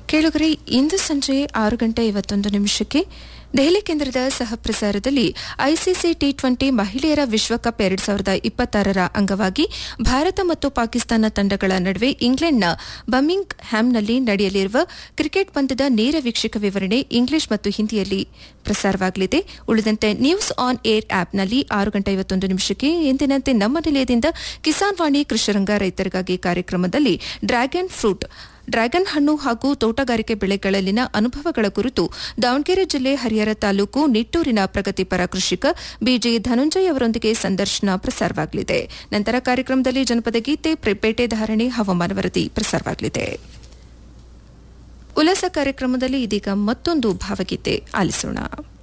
ಕೇಳುಗರೆ ಇಂದು ಸಂಜೆ ಆರು ಗಂಟೆ ಐವತ್ತೊಂದು ನಿಮಿಷಕ್ಕೆ ದೆಹಲಿ ಕೇಂದ್ರದ ಸಹ ಪ್ರಸಾರದಲ್ಲಿ ಐಸಿಸಿ ಟಿ ಟ್ವೆಂಟಿ ಮಹಿಳೆಯರ ವಿಶ್ವಕಪ್ ಎರಡ್ ಸಾವಿರದ ಇಪ್ಪತ್ತಾರರ ಅಂಗವಾಗಿ ಭಾರತ ಮತ್ತು ಪಾಕಿಸ್ತಾನ ತಂಡಗಳ ನಡುವೆ ಇಂಗ್ಲೆಂಡ್ನ ಬಮಿಂಗ್ ಹ್ಯಾಮ್ನಲ್ಲಿ ನಡೆಯಲಿರುವ ಕ್ರಿಕೆಟ್ ಪಂದ್ಯದ ನೇರ ವೀಕ್ಷಕ ವಿವರಣೆ ಇಂಗ್ಲಿಷ್ ಮತ್ತು ಹಿಂದಿಯಲ್ಲಿ ಪ್ರಸಾರವಾಗಲಿದೆ ಉಳಿದಂತೆ ನ್ಯೂಸ್ ಆನ್ ಏರ್ ಆಪ್ನಲ್ಲಿ ಆರು ಗಂಟೆ ಐವತ್ತೊಂದು ನಿಮಿಷಕ್ಕೆ ಎಂದಿನಂತೆ ನಮ್ಮ ನಿಲಯದಿಂದ ಕಿಸಾನ್ ವಾಣಿ ಕೃಷಿರಂಗ ರೈತರಿಗಾಗಿ ಕಾರ್ಯಕ್ರಮದಲ್ಲಿ ಡ್ರ್ಯಾಗನ್ ಫ್ರೂಟ್ ಡ್ರ್ಯಾಗನ್ ಹಣ್ಣು ಹಾಗೂ ತೋಟಗಾರಿಕೆ ಬೆಳೆಗಳಲ್ಲಿನ ಅನುಭವಗಳ ಕುರಿತು ದಾವಣಗೆರೆ ಜಿಲ್ಲೆ ಹರಿಹರ ತಾಲೂಕು ನಿಟ್ಟೂರಿನ ಪ್ರಗತಿಪರ ಕೃಷಿಕ ಬಿಜೆ ಧನುಂಜಯ್ ಅವರೊಂದಿಗೆ ಸಂದರ್ಶನ ಪ್ರಸಾರವಾಗಲಿದೆ ನಂತರ ಕಾರ್ಯಕ್ರಮದಲ್ಲಿ ಜನಪದ ಗೀತೆ ಪ್ರಿಪೇಟೆ ಧಾರಣೆ ಹವಾಮಾನ ವರದಿ ಪ್ರಸಾರವಾಗಲಿದೆ ಉಲ್ಲಾಸ ಕಾರ್ಯಕ್ರಮದಲ್ಲಿ ಇದೀಗ ಮತ್ತೊಂದು ಭಾವಗೀತೆ ಆಲಿಸೋಣ